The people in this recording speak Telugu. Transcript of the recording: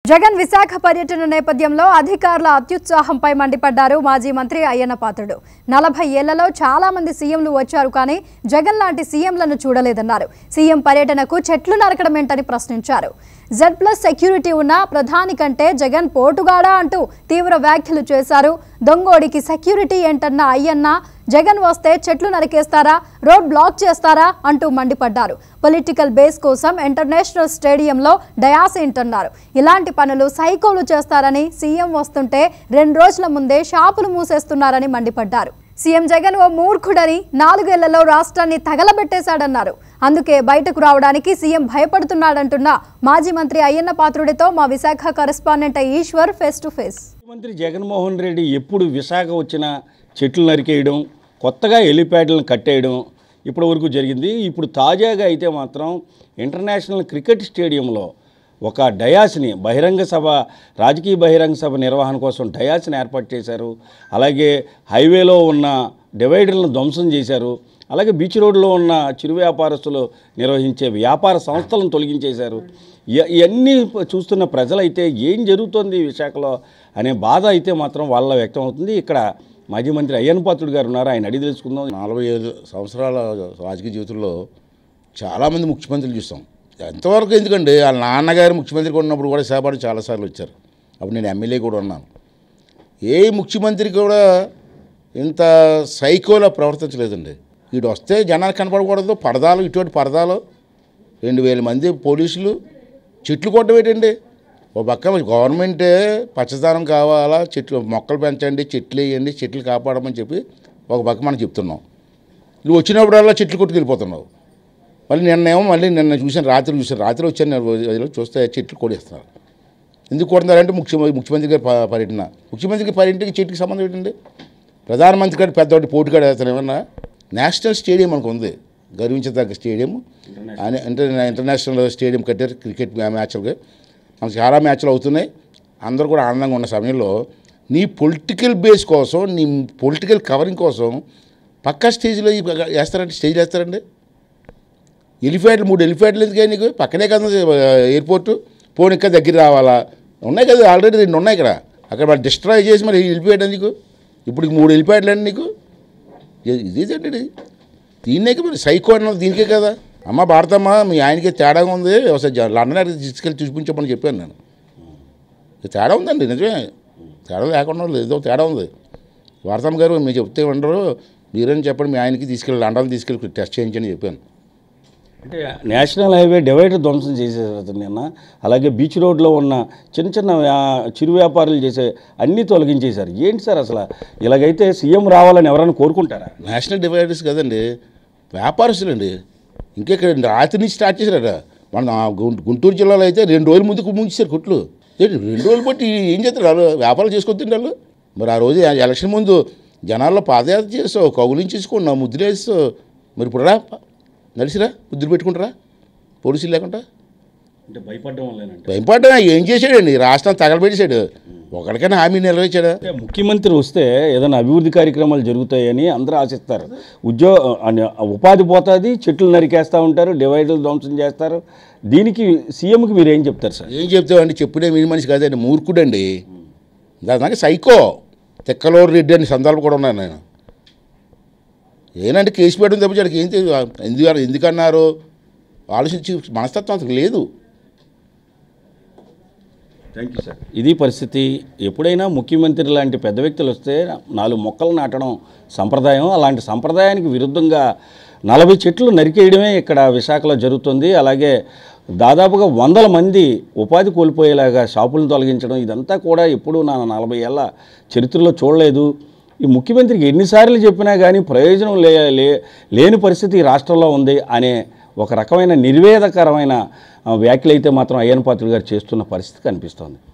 జగన్ విశాఖ పర్యటన నేపథ్యంలో అధికారుల అత్యుత్సాహంపై మండిపడ్డారు మాజీ మంత్రి అయ్యన్న పాత్రుడు నలభై ఏళ్లలో చాలా మంది సీఎంలు వచ్చారు కానీ జగన్ లాంటి సీఎంలను చూడలేదన్నారు సీఎం పర్యటనకు చెట్లు నరకడమేంటని ప్రశ్నించారు జెడ్ ప్లస్ సెక్యూరిటీ ఉన్న ప్రధాని కంటే జగన్ పోటుగాడా అంటూ తీవ్ర వ్యాఖ్యలు చేశారు దొంగోడికి సెక్యూరిటీ ఏంటన్న అయ్యన్న జగన్ వస్తే చెట్లు నరికేస్తారా రోడ్ బ్లాక్ చేస్తారా అంటూ మండిపడ్డారు పొలిటికల్ బేస్ కోసం ఇంటర్నేషనల్ స్టేడియంలో డయాస్ ఏంటన్నారు ఇలాంటి పనులు సైకోలు చేస్తారని సీఎం వస్తుంటే రెండు రోజుల ముందే షాపులు మూసేస్తున్నారని మండిపడ్డారు సీఎం జగన్ ఓ మూర్ఖుడని నాలుగేళ్లలో రాష్ట్రాన్ని తగలబెట్టేశాడన్నారు అందుకే బయటకు రావడానికి సీఎం భయపడుతున్నాడంటున్న మాజీ మంత్రి అయ్యన్న పాత్రుడితో మా Visakha correspondent Eshwar face to face ముఖ్యమంత్రి జగన్మోహన్ రెడ్డి ఎప్పుడు విశాఖ వచ్చినా చెట్లు నరికేయడం కొత్తగా హెలిప్యాడ్లను కట్టేయడం ఇప్పటి వరకు జరిగింది ఇప్పుడు తాజాగా అయితే మాత్రం ఇంటర్నేషనల్ క్రికెట్ స్టేడియంలో ఒక డయాస్ని బహిరంగ సభ రాజకీయ బహిరంగ సభ నిర్వహణ కోసం డయాస్ని ఏర్పాటు చేశారు అలాగే హైవేలో ఉన్న డివైడర్లను ధ్వంసం చేశారు అలాగే బీచ్ రోడ్లో ఉన్న చిరు వ్యాపారస్తులు నిర్వహించే వ్యాపార సంస్థలను తొలగించేశారు ఇ- ఇవన్నీ చూస్తున్న ప్రజలైతే ఏం జరుగుతోంది ఈ విశాఖలో అనే బాధ అయితే మాత్రం వాళ్ళ వ్యక్తం అవుతుంది ఇక్కడ మాజీ మంత్రి అయ్యన్ పాత్రుడు గారు ఉన్నారు ఆయన అడిగి తెలుసుకుందాం నలభై ఐదు సంవత్సరాల రాజకీయ జీవితంలో చాలామంది ముఖ్యమంత్రులు చూస్తాం ఎంతవరకు ఎందుకండి వాళ్ళ నాన్నగారు ముఖ్యమంత్రిగా ఉన్నప్పుడు కూడా సేపాటు చాలాసార్లు వచ్చారు అప్పుడు నేను ఎమ్మెల్యే కూడా ఉన్నాను ఏ ముఖ్యమంత్రి కూడా ఇంత సైకోలా ప్రవర్తించలేదండి వీడు వస్తే జనాలు కనపడకూడదు పరదాలు ఇటువంటి పరదాలు రెండు వేల మంది పోలీసులు చెట్లు కొట్టడం ఏంటండి ఓ పక్క గవర్నమెంటే పచ్చదనం కావాలా చెట్లు మొక్కలు పెంచండి చెట్లు వేయండి చెట్లు కాపాడమని చెప్పి ఒక పక్క మనం చెప్తున్నాం నువ్వు వచ్చినప్పుడల్లా చెట్లు కొట్టుకెళ్ళిపోతున్నావు మళ్ళీ నిన్నేమో మళ్ళీ నిన్న చూసాను రాత్రి చూసాను రాత్రి వచ్చాను నేను రోజు చూస్తే చెట్లు కొడేస్తున్నారు ఎందుకు కొడుతున్నారంటే ముఖ్య ముఖ్యమంత్రి గారి ప- పర్యటన ముఖ్యమంత్రి గారి పర్యటనకి చెట్టుకి సంబంధం ఏంటండి ప్రధానమంత్రి గారి పెద్దవాడి పోటీగాడు అతను ఏమన్నా నేషనల్ స్టేడియం మనకు ఉంది గర్వించదగ్గ స్టేడియం అని ఇంటర్ ఇంటర్నేషనల్ స్టేడియం కట్టారు క్రికెట్ మ్యా- మ్యాచ్లుగా మనకు చాలా మ్యాచ్లు అవుతున్నాయి అందరూ కూడా ఆనందంగా ఉన్న సమయంలో నీ పొలిటికల్ బేస్ కోసం నీ పొలిటికల్ కవరింగ్ కోసం పక్క స్టేజ్లో ఈ వేస్తారంటే స్టేజ్ వేస్తారండి ఎలిఫెంట్లు మూడు ఎలిఫెంట్లు ఎందుకే నీకు పక్కనే కదా ఎయిర్పోర్టు పోనీ ఇంకా దగ్గర రావాలా ఉన్నాయి కదా ఆల్రెడీ రెండు ఉన్నాయి ఇక్కడ అక్కడ మరి డిస్ట్రాయ్ చేసి మరి వెళ్ళిపోయాడు నీకు ఇప్పుడు ఈ మూడు వెళ్ళిపోయాడు అండి నీకు ఇది- ఇదేంటండి దీన్నే మరి సైకో అన్నది దీనికే కదా అమ్మ భారతమ్మ మీ ఆయనకి తేడాగా ఉంది ఒకసారి జ- లండన్ అడిగి తీసుకెళ్ళి చూపించమని చెప్పాను నేను ఇది తేడా ఉందండి నిజమే తేడా లేకుండా లేదు ఏదో తేడా ఉంది భారతమ్మ గారు మీరు చెప్తే ఉండరు మీరేం చెప్పండి మీ ఆయనకి తీసుకెళ్ళి లండన్ తీసుకెళ్ళి టెస్ట్ చేయించని చెప్పాను అంటే నేషనల్ హైవే డివైడర్ ధ్వంసం చేసేసారు అతను నిన్న అలాగే బీచ్ రోడ్లో ఉన్న చిన్న చిన్న వ్యా- చిరు వ్యాపారులు చేసే అన్నీ తొలగించేశారు ఏంటి సార్ అసలు ఇలాగైతే సీఎం రావాలని ఎవరైనా కోరుకుంటారా నేషనల్ డివైడర్స్ కదండి వ్యాపారస్తులు అండి ఇంకెక్కడ రాత్రి నుంచి స్టార్ట్ చేశారట మన ఆ గుం- గుంటూరు జిల్లాలో అయితే రెండు రోజుల ముందుకు ముంచారు కుట్లు ఏంటి రెండు రోజులు బట్టి ఏం చేస్తారు వాళ్ళు వ్యాపారాలు చేసుకొని వాళ్ళు మరి ఆ రోజు ఎలక్షన్ ముందు జనాల్లో పాదయాత్ర చేస్తావు కౌలించేసుకున్నావు ముద్ర వేస్తావు మరి ఇప్పుడు రా నడిచిరా ముద్దులు పెట్టుకుంటారా పోలీసులు లేకుండా అంటే భయపడడం వల్లేనంటే భయపడ్డా ఏం చేశాడండి రాష్ట్రం తగలబెట్టేశాడు ఒకరికైనా హామీ నెరవేర్చాడా అంటే ముఖ్యమంత్రి వస్తే ఏదైనా అభివృద్ధి కార్యక్రమాలు జరుగుతాయని అందరూ ఆశిస్తారు ఉద్యోగ అని ఉపాధి పోతుంది చెట్లు నరికేస్తూ ఉంటారు డివైడర్లు ధ్వంసం చేస్తారు దీనికి సీఎంకి మీరు ఏం చెప్తారు సార్ ఏం చెప్తావండి చెప్పుడే మీ మనిషి కాదండి మూర్ఖుడండి దానికి సైకో తెక్కలూరు రెడ్డి అని సందర్భం కూడా ఉన్నాను నేను ఏనంటే కేసు పెట్టడం తప్పించాడు ఏం తెలియదు ఎందుకు ఎందుకన్నారు ఆలోచించి మనస్తత్వం అతనికి లేదు థ్యాంక్ యూ సార్ ఇది పరిస్థితి ఎప్పుడైనా ముఖ్యమంత్రి లాంటి పెద్ద వ్యక్తులు వస్తే నాలుగు మొక్కలు నాటడం సంప్రదాయం అలాంటి సంప్రదాయానికి విరుద్ధంగా నలభై చెట్లు నరికేయడమే ఇక్కడ విశాఖలో జరుగుతుంది అలాగే దాదాపుగా వందల మంది ఉపాధి కోల్పోయేలాగా షాపులను తొలగించడం ఇదంతా కూడా ఎప్పుడూ నా నలభై ఏళ్ళ చరిత్రలో చూడలేదు ఈ ముఖ్యమంత్రికి ఎన్నిసార్లు చెప్పినా కానీ ప్రయోజనం లే లే- లేని పరిస్థితి ఈ రాష్ట్రంలో ఉంది అనే ఒక రకమైన నిర్వేదకరమైన ఆ, వ్యాఖ్యలు అయితే మాత్రం అయ్యన్ పాత్రుడు గారు చేస్తున్న పరిస్థితి కనిపిస్తోంది